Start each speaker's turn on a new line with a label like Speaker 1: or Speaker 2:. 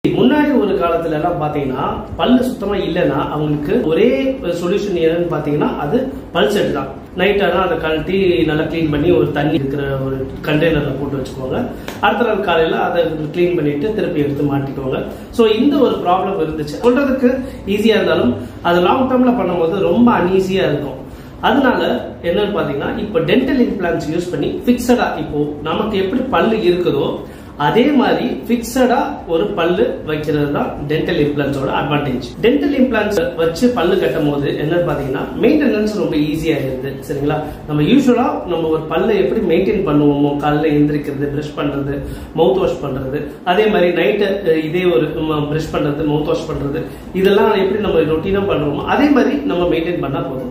Speaker 1: முன்னாடி ஒரு காலத்துல எல்லாம் பாத்தீங்கன்னா பல்லு சுத்தமா இல்லைன்னா அவங்களுக்கு ஒரே சொல்யூஷன் என்னன்னு பாத்தீங்கன்னா அது பல் செட் தான் நைட் ஆனா அதை கழட்டி நல்லா க்ளீன் பண்ணி ஒரு தண்ணி இருக்கிற ஒரு கண்டெய்னர்ல போட்டு வச்சுக்கோங்க அடுத்த நாள் காலையில அதை க்ளீன் பண்ணிட்டு திருப்பி எடுத்து மாட்டிக்கோங்க ஸோ இந்த ஒரு ப்ராப்ளம் இருந்துச்சு சொல்றதுக்கு ஈஸியா இருந்தாலும் அது லாங் டேர்ம்ல பண்ணும்போது ரொம்ப அன்ஈஸியா இருக்கும் அதனால என்னன்னு பாத்தீங்கன்னா இப்போ டென்டல் இம்ப்ளான்ஸ் யூஸ் பண்ணி பிக்சடா இப்போ நமக்கு எப்படி பல்லு இருக்குதோ அதே மாதிரி பிக்சடா ஒரு பல்லு வைக்கிறது தான் டென்டல் இம்ப்ளான்ஸோட அட்வான்டேஜ் டென்டல் இம்ப்ளான்ஸ் வச்சு பல்லு கட்டும் போது என்னன்னு பாத்தீங்கன்னா மெயின்டெனன்ஸ் ரொம்ப ஈஸியா இருக்குது சரிங்களா நம்ம யூஸ்வலா நம்ம ஒரு பல்லை எப்படி மெயின்டைன் பண்ணுவோமோ காலைல எந்திரிக்கிறது பிரஷ் பண்றது மவுத் வாஷ் பண்றது அதே மாதிரி நைட்டு இதே ஒரு பிரஷ் பண்றது மவுத் வாஷ் பண்றது இதெல்லாம் எப்படி நம்ம ரொட்டீனா பண்ணுவோமோ அதே மாதிரி நம்ம மெயின்டைன் பண்ணா போதும்